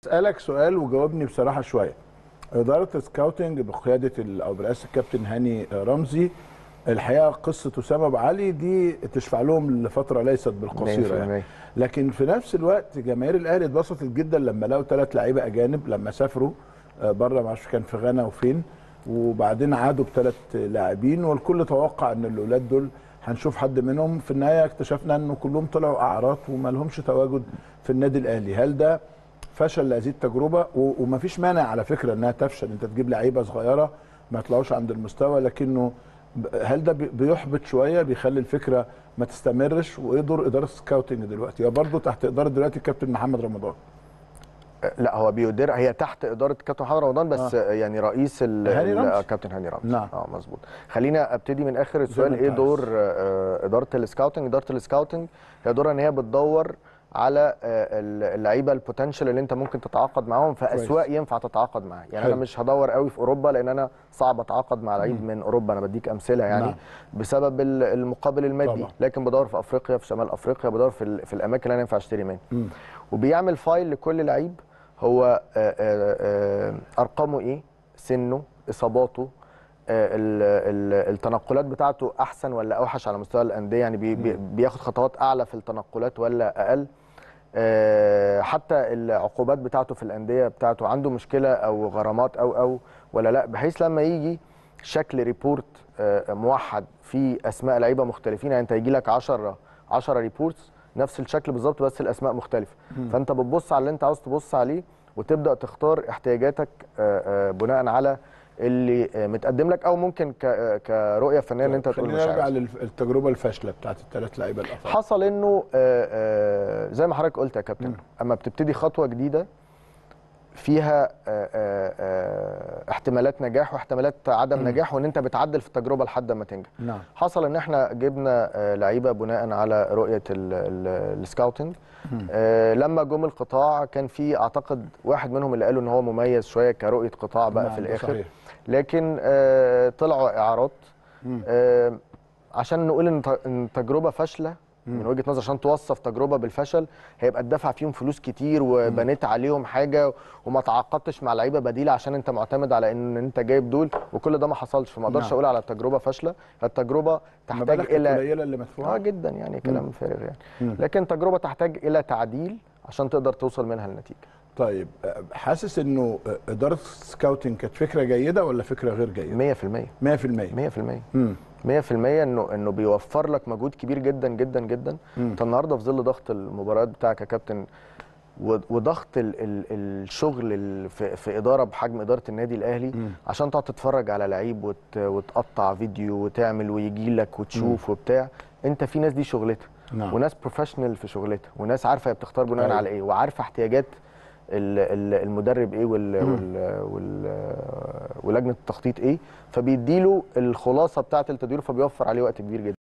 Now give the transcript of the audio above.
اسالك سؤال وجاوبني بصراحه شويه اداره السكاوتنج بقياده ال- او برئاسه الكابتن هاني رمزي الحقيقه قصه اسامه ابو علي دي تشفع لهم لفتره ليست بالقصيره يعني. 100%. لكن في نفس الوقت جماهير الاهلي اتبسطت جدا لما لقوا ثلاث لعيبه اجانب لما سافروا آه، بره ما اعرفش كان في غانا وفين وبعدين عادوا بثلاث لاعبين والكل توقع ان الاولاد دول هنشوف حد منهم في النهايه اكتشفنا انه كلهم طلعوا اعراض وما لهمش تواجد في النادي الاهلي هل ده فشل لهذه التجربه و- ومفيش مانع على فكره انها تفشل انت تجيب لعيبه صغيره ما يطلعوش عند المستوى لكنه ب- هل ده بي- بيحبط شويه بيخلي الفكره ما تستمرش وايه دور اداره السكاوتنج دلوقتي هي برضه تحت اداره دلوقتي الكابتن محمد رمضان لا هو بيدير هي تحت اداره كابتن محمد رمضان بس آه. يعني رئيس ال هاني ال- رمزي. آه، كابتن هاني رمزي نعم. اه مظبوط خلينا ابتدي من اخر السؤال ما ايه انت دور آه، اداره السكاوتنج اداره السكاوتنج هي دورها ان هي بتدور على آه، ال- اللعيبه البوتنشال اللي انت ممكن تتعاقد معاهم في كويس. اسواق ينفع تتعاقد معاها يعني حلو. انا مش هدور قوي في اوروبا لان انا صعب اتعاقد مع لعيب من اوروبا انا بديك امثله يعني نعم. بسبب ال- المقابل المادي طبعا. لكن بدور في افريقيا في شمال افريقيا بدور في, ال- في الاماكن اللي انا ينفع اشتري منها مم. وبيعمل فايل لكل لعيب هو آه، آه، آه، ارقامه ايه سنه اصاباته آه، ال- ال- التنقلات بتاعته احسن ولا اوحش على مستوى الانديه يعني بي بي- بياخد خطوات اعلى في التنقلات ولا اقل آه، حتى العقوبات بتاعته في الانديه بتاعته عنده مشكله او غرامات او او ولا لا بحيث لما يجي شكل ريبورت آه، موحد فيه اسماء لعيبه مختلفين يعني انت يجي لك 10 10 ريبورتس نفس الشكل بالظبط بس الاسماء مختلفه فانت بتبص على اللي انت عاوز تبص عليه وتبدا تختار احتياجاتك آه، آه، بناء على اللي آه، متقدم لك او ممكن ك- آه، كرؤيه فنيه ان انت تقول خلينا مش نرجع عاوز للتجربه الفاشله بتاعت الثلاث لعيبه الافارقه حصل انه آه، آه، زي ما حضرتك قلت يا كابتن اما بتبتدي خطوه جديده فيها آه، آه، آه، احتمالات نجاح واحتمالات عدم نجاح وان انت بتعدل في التجربه لحد ما تنجح نعم حصل ان احنا جبنا آه، لعيبه بناء على رؤيه ال- ال- السكاوتنج آه، لما جم القطاع كان في اعتقد واحد منهم اللي قالوا ان هو مميز شويه كرؤيه قطاع بقى نعم، في ده الاخر صحيح. لكن آه، طلعوا اعارات آه، عشان نقول ان ت- إن تجربه فاشله من وجهه نظر عشان توصف تجربه بالفشل هيبقى اتدفع فيهم فلوس كتير وبنيت عليهم حاجه وما تعاقدتش مع لعيبه بديله عشان انت معتمد على ان انت جايب دول وكل ده ما حصلش فما اقدرش نعم. اقول على التجربه فاشله التجربه تحتاج المبالغ كانت الى قليله اللي مدفوعه اه جدا يعني كلام فارغ يعني مم. لكن تجربه تحتاج الى تعديل عشان تقدر توصل منها لنتيجه طيب آه، حاسس انه آه، اداره السكاوتنج كانت فكره جيده ولا فكره غير جيده 100% 100% 100% امم 100% انه انه بيوفر لك مجهود كبير جدا جدا جدا انت النهارده في ظل ضغط المباريات بتاعك يا كابتن و- وضغط ال ال الشغل ال في, في اداره بحجم اداره النادي الاهلي عشان تقعد تتفرج على لعيب وت وتقطع فيديو وتعمل ويجي لك وتشوف وبتاع انت في ناس دي شغلتها نعم. وناس بروفيشنال في شغلتها وناس عارفه هي بتختار بناء أيوة. على ايه وعارفه احتياجات ال- ال- المدرب ايه وال وال وال ولجنه التخطيط ايه فبيديله الخلاصه بتاعه التدوير فبيوفر عليه وقت كبير جدا